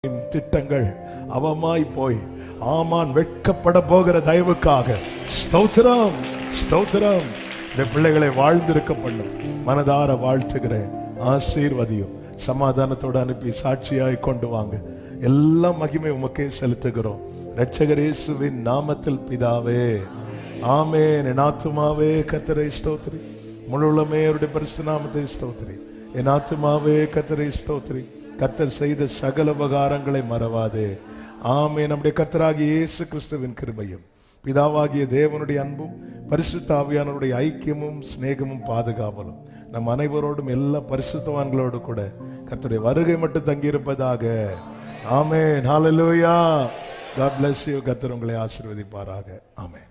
திட்டங்கள் அவமாய் போய் ஆமான் வெட்கப்பட போகிற தயவுக்காக ஸ்தோத்திரம் ஸ்தோத்திரம் இந்த பிள்ளைகளை வாழ்ந்திருக்க பண்ணும் மனதார வாழ்த்துகிறேன் ஆசீர்வதியும் சமாதானத்தோடு அனுப்பி சாட்சியாய் கொண்டு வாங்க எல்லா மகிமை உமக்கே செலுத்துகிறோம் இரட்சகர் இயேசுவின் நாமத்தில் பிதாவே ஆமென் என் ஆத்துமாவே கத்தரை ஸ்தோத்திரி முழுவலுமே அவருடைய பரிசு நாமத்தை ஸ்தோத்திரி என் ஆத்துமாவே கத்தரை ஸ்தோத்திரி கத்தர் செய்த சகல உபகாரங்களை மறவாதே ஆமே நம்முடைய கத்தராகிய இயேசு கிறிஸ்துவின் கிருபையும் பிதாவாகிய தேவனுடைய அன்பும் பரிசுத்த ஆவியானவருடைய ஐக்கியமும் சிநேகமும் பாதுகாவலும் நம் அனைவரோடும் எல்லா பரிசுத்தவான்களோடு கூட கர்த்தருடைய வருகை மட்டும் தங்கியிருப்பதாக ஆமென் ஹalleluya God bless you கர்த்தர் உங்களை ஆசீர்வதிப்பாராக ஆமென்